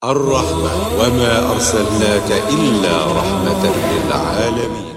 الرحمة وما أرسلناك إلا رحمة للعالمين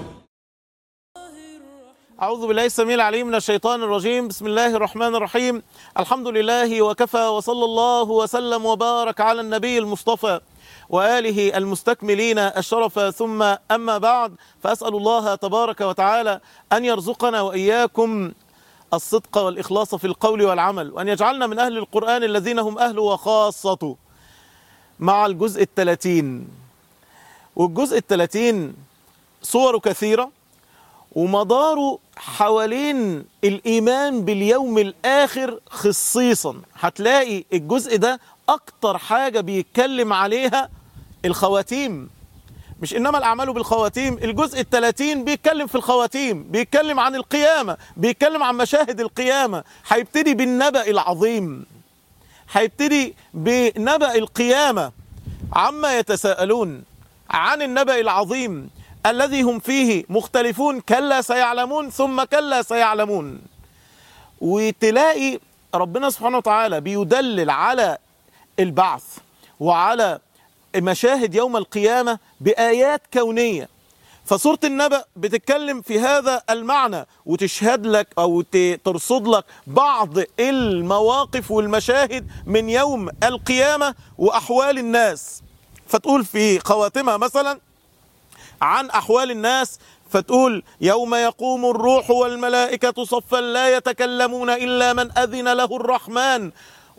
أعوذ بالله السميع العليم من الشيطان الرجيم بسم الله الرحمن الرحيم الحمد لله وكفى وصلى الله وسلم وبارك على النبي المصطفى وآله المستكملين الشرف ثم أما بعد فأسأل الله تبارك وتعالى أن يرزقنا وإياكم الصدق والإخلاص في القول والعمل وأن يجعلنا من أهل القرآن الذين هم أهله وخاصته مع الجزء الثلاثين والجزء الثلاثين صور كثيرة ومداره حوالين الإيمان باليوم الآخر خصيصا هتلاقي الجزء ده أكتر حاجة بيتكلم عليها الخواتيم مش إنما الأعمال بالخواتيم الجزء الثلاثين بيتكلم في الخواتيم بيتكلم عن القيامة بيتكلم عن مشاهد القيامة هيبتدي بالنبأ العظيم هيبتدي بنبأ القيامة عما يتساءلون عن النبأ العظيم الذي هم فيه مختلفون كلا سيعلمون ثم كلا سيعلمون وتلاقي ربنا سبحانه وتعالى بيدلل على البعث وعلى مشاهد يوم القيامة بآيات كونية فسورة النبأ بتتكلم في هذا المعنى وتشهد لك أو ترصد لك بعض المواقف والمشاهد من يوم القيامة وأحوال الناس فتقول في خواتمها مثلا عن أحوال الناس فتقول يوم يقوم الروح والملائكة صفا لا يتكلمون إلا من أذن له الرحمن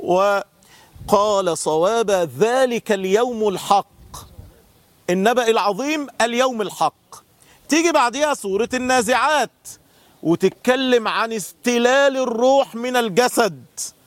وقال صواب ذلك اليوم الحق النبأ العظيم اليوم الحق تيجي بعدها سورة النازعات وتتكلم عن استلال الروح من الجسد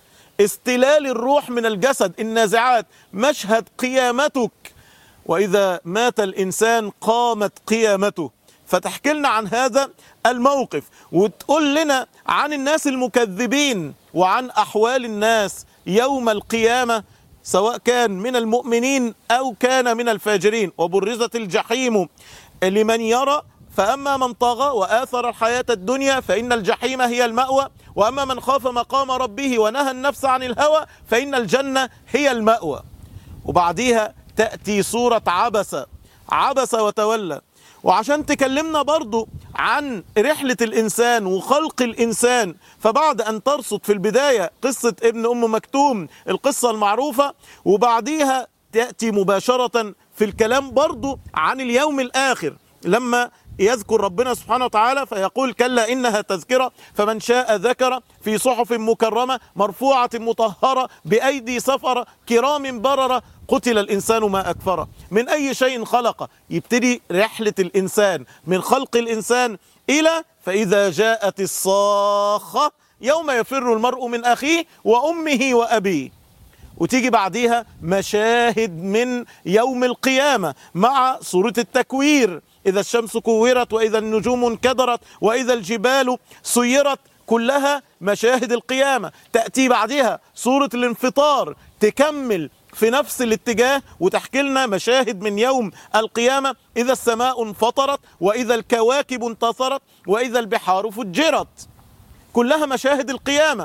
استلال الروح من الجسد النازعات مشهد قيامتك وإذا مات الإنسان قامت قيامته فتحكي لنا عن هذا الموقف وتقول لنا عن الناس المكذبين وعن أحوال الناس يوم القيامة سواء كان من المؤمنين أو كان من الفاجرين وبرزت الجحيم لمن يرى فأما من طغى وآثر الحياة الدنيا فإن الجحيم هي المأوى وأما من خاف مقام ربه ونهى النفس عن الهوى فإن الجنة هي المأوى وبعديها تأتي سورة عبس عبس وتولى وعشان تكلمنا برضو عن رحلة الإنسان وخلق الإنسان فبعد أن ترصد في البداية قصة ابن أم مكتوم القصة المعروفة وبعديها تأتي مباشرة في الكلام برضو عن اليوم الآخر لما يذكر ربنا سبحانه وتعالى فيقول كلا إنها تذكرة فمن شاء ذكر في صحف مكرمة مرفوعة مطهرة بأيدي سفرة كرام بررة قتل الإنسان ما أكفره من أي شيء خلق يبتدي رحلة الإنسان من خلق الإنسان إلى فإذا جاءت الصاخة يوم يفر المرء من أخيه وأمه وأبيه وتيجي بعديها مشاهد من يوم القيامة مع سورة التكوير إذا الشمس كورت وإذا النجوم انكدرت وإذا الجبال سيرت كلها مشاهد القيامة تأتي بعدها سورة الانفطار تكمل في نفس الاتجاه وتحكي لنا مشاهد من يوم القيامة إذا السماء انفطرت وإذا الكواكب انتصرت وإذا البحار فجرت كلها مشاهد القيامة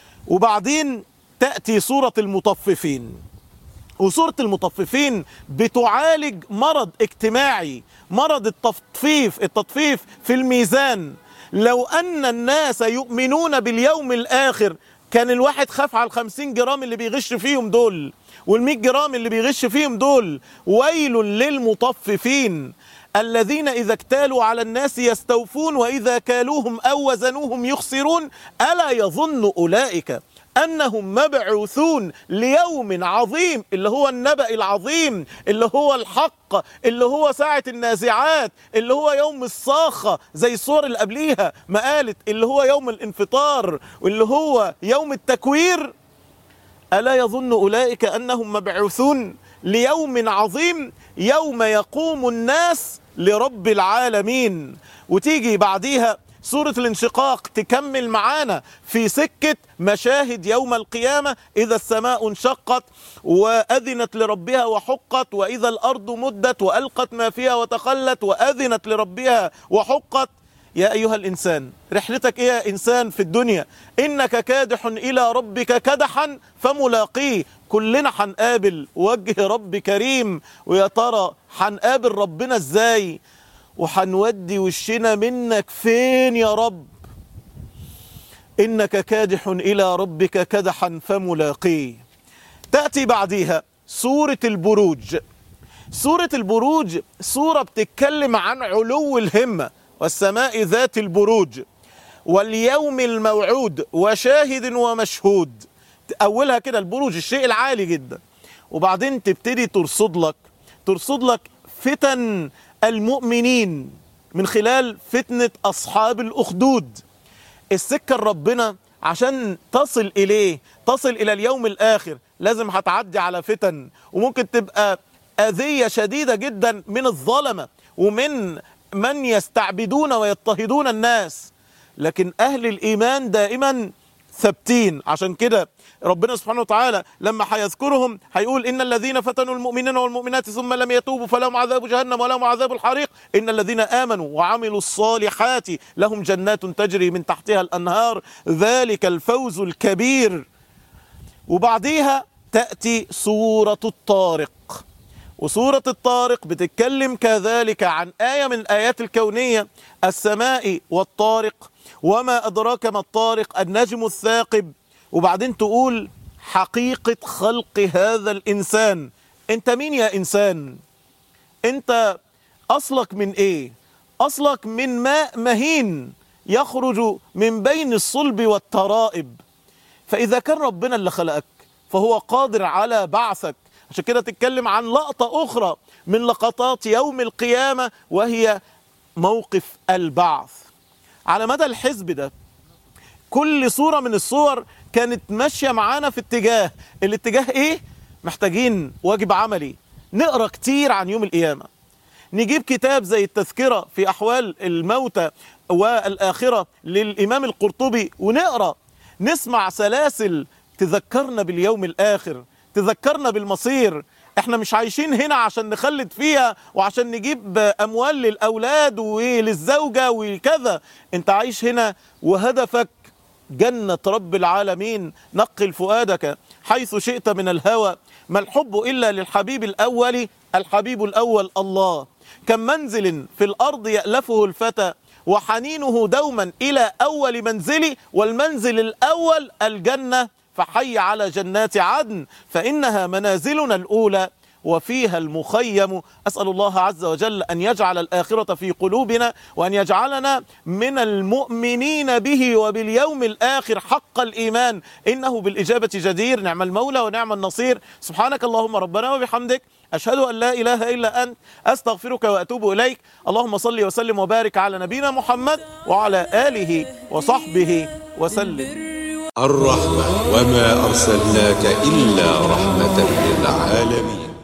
وبعدين تأتي سورة المطففين وسورة المطففين بتعالج مرض اجتماعي مرض التطفيف التطفيف في الميزان لو أن الناس يؤمنون باليوم الآخر كان الواحد خاف على الخمسين جرام اللي بيغش فيهم دول والمئة جرام اللي بيغش فيهم دول ويل للمطففين الذين إذا اكتالوا على الناس يستوفون وإذا كالوهم أو وزنوهم يخسرون ألا يظن أولئك أنهم مبعوثون ليوم عظيم اللي هو النبأ العظيم اللي هو الحق اللي هو ساعة النازعات اللي هو يوم الصاخة زي الصور اللي قبليها ما قالت اللي هو يوم الانفطار واللي هو يوم التكوير ألا يظن أولئك أنهم مبعوثون ليوم عظيم يوم يقوم الناس لرب العالمين وتيجي بعديها سورة الانشقاق تكمل معانا في سكة مشاهد يوم القيامة إذا السماء انشقت وأذنت لربها وحقت وإذا الأرض مدت وألقت ما فيها وتخلت وأذنت لربها وحقت يا أيها الإنسان رحلتك إيه يا إنسان في الدنيا إنك كادح إلى ربك كدحا فملاقيه كلنا هنقابل وجه رب كريم ويا ترى هنقابل ربنا إزاي وهنودي وشنا منك فين يا رب إنك كادح إلى ربك كدحا فملاقيه تأتي بعديها سورة البروج سورة البروج سورة بتتكلم عن علو الهمة والسماء ذات البروج واليوم الموعود وشاهد ومشهود أولها كده البروج الشيء العالي جدا وبعدين تبتدي ترصد لك ترصد لك فتن المؤمنين من خلال فتنة أصحاب الأخدود السكة لربنا عشان تصل إليه تصل إلى اليوم الآخر لازم هتعدي على فتن وممكن تبقى أذية شديدة جدا من الظلمة ومن من يستعبدون ويضطهدون الناس لكن أهل الإيمان دائما ثابتين عشان كده ربنا سبحانه وتعالى لما هيذكرهم هيقول إن الذين فتنوا المؤمنين والمؤمنات ثم لم يتوبوا فلهم عذاب جهنم ولهم عذاب الحريق إن الذين آمنوا وعملوا الصالحات لهم جنات تجري من تحتها الأنهار ذلك الفوز الكبير وبعديها تأتي سورة الطارق وسورة الطارق بتتكلم كذلك عن آية من الآيات الكونية السماء والطارق وما أدراك ما الطارق النجم الثاقب وبعدين تقول حقيقة خلق هذا الإنسان أنت مين يا إنسان أنت أصلك من إيه أصلك من ماء مهين يخرج من بين الصلب والترائب فإذا كان ربنا اللي خلقك فهو قادر على بعثك عشان كده تتكلم عن لقطة أخرى من لقطات يوم القيامة وهي موقف البعث على مدى الحزب ده كل صورة من الصور كانت ماشية معانا في اتجاه الاتجاه ايه؟ محتاجين واجب عملي نقرأ كتير عن يوم القيامة نجيب كتاب زي التذكرة في أحوال الموتى والآخرة للإمام القرطبي ونقرأ نسمع سلاسل تذكرنا باليوم الآخر تذكرنا بالمصير احنا مش عايشين هنا عشان نخلد فيها وعشان نجيب اموال للاولاد وللزوجه وكذا انت عايش هنا وهدفك جنة رب العالمين نقل فؤادك حيث شئت من الهوى ما الحب إلا للحبيب الأول الحبيب الأول الله كم منزل في الأرض يألفه الفتى وحنينه دوما إلى أول منزلي والمنزل الأول الجنة فحي على جنات عدن فإنها منازلنا الأولى وفيها المخيم أسأل الله عز وجل أن يجعل الآخرة في قلوبنا وأن يجعلنا من المؤمنين به وباليوم الآخر حق الإيمان إنه بالإجابة جدير نعم المولى ونعم النصير سبحانك اللهم ربنا وبحمدك أشهد أن لا إله إلا أنت أستغفرك وأتوب إليك اللهم صل وسلم وبارك على نبينا محمد وعلى آله وصحبه وسلم الرحمة وما أرسلناك إلا رحمة للعالمين